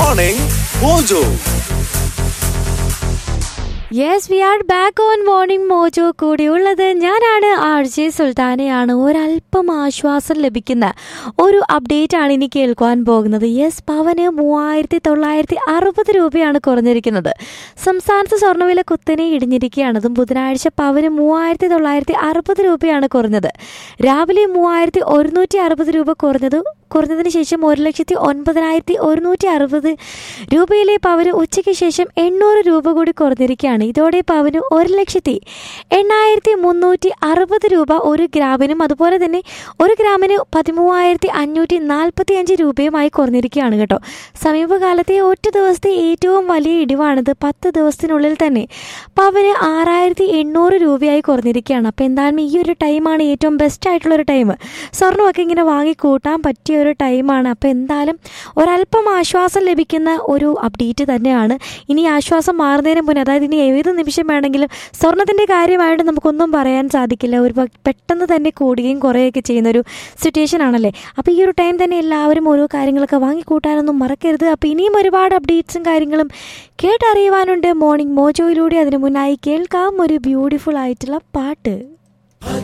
Morning Mojo. Yes we are back on morning mojo കൂടിയുള്ളത് ഞാനാണ് R J സുൽത്താനയാണ് ഒരല്പം ആശ്വാസം ലഭിക്കുന്ന ഒരു അപ്ഡേറ്റ് ആണ് ഇനി കേൾക്കുവാൻ പോകുന്നത് യെസ് പവന് മൂവായിരത്തി തൊള്ളായിരത്തി അറുപത് രൂപയാണ് കുറഞ്ഞിരിക്കുന്നത് സംസ്ഥാനത്ത് സ്വർണ്ണവില കുത്തനെ ഇടിഞ്ഞിരിക്കുകയാണ് അതും ബുധനാഴ്ച പവന് മൂവായിരത്തി തൊള്ളായിരത്തി അറുപത് രൂപയാണ് കുറഞ്ഞത് രാവിലെ മൂവായിരത്തി ഒരുന്നൂറ്റി അറുപത് രൂപ കുറഞ്ഞത് കുറഞ്ഞതിന് ശേഷം ഒരു ലക്ഷത്തി ഒൻപതിനായിരത്തി ഒരുന്നൂറ്റി അറുപത് രൂപയിലെ പവന് ഉച്ചയ്ക്ക് ശേഷം എണ്ണൂറ് രൂപ കൂടി കുറഞ്ഞിരിക്കുകയാണ് ഇതോടെ പവന് ഒരു ലക്ഷത്തി എണ്ണായിരത്തി മുന്നൂറ്റി അറുപത് രൂപ ഒരു ഗ്രാമിനും അതുപോലെ തന്നെ ഒരു ഗ്രാമിന് പതിമൂവായിരത്തി അഞ്ഞൂറ്റി നാൽപ്പത്തി അഞ്ച് രൂപയുമായി കുറഞ്ഞിരിക്കുകയാണ് കേട്ടോ സമീപകാലത്തെ ഒറ്റ ദിവസത്തെ ഏറ്റവും വലിയ ഇടിവാണിത് പത്ത് ദിവസത്തിനുള്ളിൽ തന്നെ പവന് ആറായിരത്തി എണ്ണൂറ് രൂപയായി കുറഞ്ഞിരിക്കുകയാണ് അപ്പോൾ എന്തായാലും ഈ ഒരു ടൈമാണ് ഏറ്റവും ബെസ്റ്റ് ആയിട്ടുള്ള ഒരു ടൈം സ്വർണ്ണമൊക്കെ ഇങ്ങനെ വാങ്ങി കൂട്ടാൻ പറ്റിയ ഒരു ടൈമാണ് അപ്പോൾ എന്തായാലും ഒരല്പം ആശ്വാസം ലഭിക്കുന്ന ഒരു അപ്ഡേറ്റ് തന്നെയാണ് ഇനി ആശ്വാസം മാറുന്നതിന് മുന്നേ അതായത് ഇനി ഏത് നിമിഷം വേണമെങ്കിലും സ്വർണത്തിൻ്റെ കാര്യമായിട്ട് നമുക്കൊന്നും പറയാൻ സാധിക്കില്ല ഒരു പ- പെട്ടെന്ന് തന്നെ കൂടുകയും കുറയുകയൊക്കെ ചെയ്യുന്ന ഒരു സിറ്റുവേഷൻ ആണല്ലേ അപ്പോൾ ഈ ഒരു ടൈം തന്നെ എല്ലാവരും ഓരോ കാര്യങ്ങളൊക്കെ വാങ്ങിക്കൂട്ടാനൊന്നും മറക്കരുത് അപ്പോൾ ഇനിയും ഒരുപാട് അപ്ഡേറ്റ്സും കാര്യങ്ങളും കേട്ടറിയുവാനുണ്ട് മോർണിംഗ് മോജോയിലൂടെ അതിനു മുന്നായി കേൾക്കാം ഒരു ബ്യൂട്ടിഫുൾ ആയിട്ടുള്ള പാട്ട്